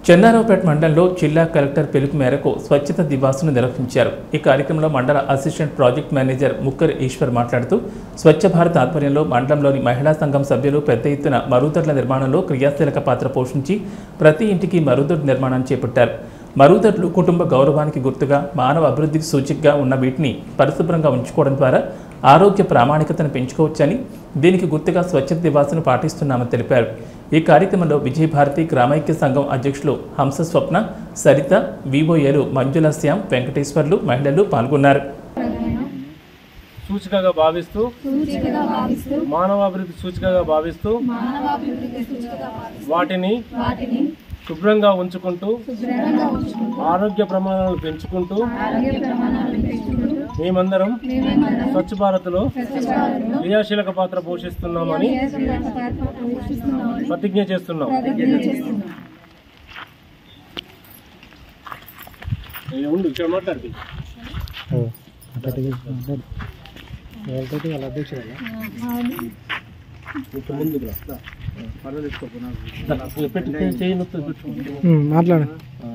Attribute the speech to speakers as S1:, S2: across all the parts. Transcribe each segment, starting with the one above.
S1: చెన్నారావుపేట మండలంలో జిల్లా కలెక్టర్ పిలుపు మేరకు స్వచ్ఛత దివాసును నిర్వహించారు ఈ కార్యక్రమంలో మండల assistant project manager Mukkar Eshwar మాట్లాడుతూ స్వచ్ఛ భారత్ ఆధ్వర్యంలో మండలంలోని మహిళా సంఘం సభ్యులు పెద్ద ఎత్తున మరుగుదొడ్ల నిర్మాణంలో క్రియాశీలక పాత్ర పోషించి ప్రతి ఇంటికి మరుగుదొడ్డి నిర్మాణాన్ని చేపట్టారు మరుగుదొడ్లు కుటుంబ గౌరవానికి గుర్తుగా మానవ అభివృద్ధికి సూచికగా ఉన్న వీటిని పరిశుభ్రంగా ఉంచుకోవడం ద్వారా ఆరోగ్య ప్రామాణికతను పెంచుకోవచ్చని దీనికి గుర్తుగా స్వచ్ఛత దివాసును పాటిస్తున్నామని తెలిపారు ఈ కార్యక్రమంలో విజయభారతి గ్రామైక్య సంఘం అధ్యక్షులు హంస స్వప్న సరిత వివోఏలు మంజుల శ్యామ్ వెంకటేశ్వర్లు మహిళలు పాల్గొన్నారు
S2: సూచికగా భావిస్తూ
S3: సూచికగా భావిస్తూ
S2: మానవాభివృద్ధి సూచికగా భావిస్తూ
S3: మానవాభివృద్ధికి సూచికగా భావిస్తూ
S2: వాటిని
S3: వాటిని
S2: శుభ్రంగా ఉంచుకుంటూ
S3: శుభ్రంగా ఉంచుకుంటూ
S2: ఆరోగ్య ప్రమాణాలు పెంచుకుంటూ
S3: ఆరోగ్య ప్రమాణాలను పెంచుకుంటూ
S2: మేమందరం
S3: మేమందరం
S2: స్వచ్ఛ భారత్లో
S3: స్వచ్ఛభారత్లో
S2: క్రియాశీలక పాత్ర పోషిస్తున్నామని
S3: క్రియాశీలక పాత్ర పోషిస్తున్నామని
S2: ప్రతిజ్ఞ చేస్తున్నాం
S3: ప్రతిజ్ఞ చేస్తున్నాం
S2: ఏ ఉండు ఇక్కడ మాట్లాడి
S4: మాట్లాడు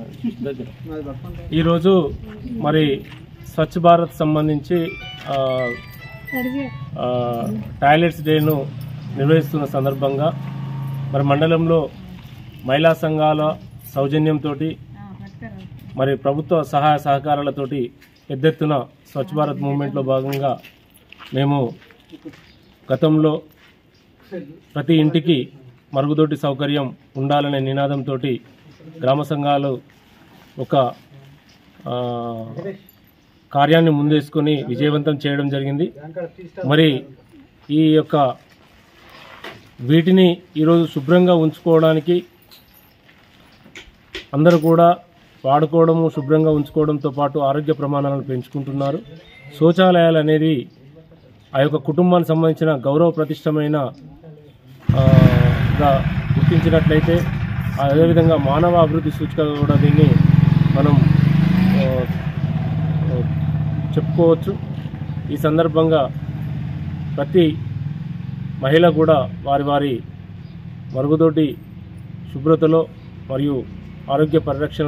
S2: ఈరోజు మరి స్వచ్ఛ భారత్ సంబంధించి ఆ, ఆ, టాయిలెట్స్ డేను నిర్వహిస్తున్న సందర్భంగా మరి మండలంలో మహిళా సంఘాల సౌజన్యంతో మరి ప్రభుత్వ సహాయ సహకారాలతోటి పెద్ద ఎత్తున స్వచ్ఛ భారత్ మూవ్మెంట్లో భాగంగా మేము గతంలో ప్రతి ఇంటికి మరుగుదొడ్డి సౌకర్యం ఉండాలనే నినాదంతో గ్రామ సంఘాలు ఒక ఆ, కార్యాన్ని ముందేసుకొని విజయవంతం చేయడం జరిగింది మరి ఈ యొక్క వీటిని ఈరోజు శుభ్రంగా ఉంచుకోవడానికి అందరూ కూడా వాడుకోవడము శుభ్రంగా ఉంచుకోవడంతో పాటు ఆరోగ్య ప్రమాణాలను పెంచుకుంటున్నారు శౌచాలయాలు అనేది ఆ యొక్క కుటుంబానికి సంబంధించిన గౌరవ ప్రతిష్టమైన ఆ, గా గుర్తించినట్లయితే అదేవిధంగా మానవ అభివృద్ధి సూచికగా కూడా దీన్ని మనం ఆ, ఆ, చెప్పుకోవచ్చు ఈ సందర్భంగా ప్రతి మహిళ కూడా వారి వారి మరుగుదొడ్డి శుభ్రతలో మరియు ఆరోగ్య పరిరక్షణ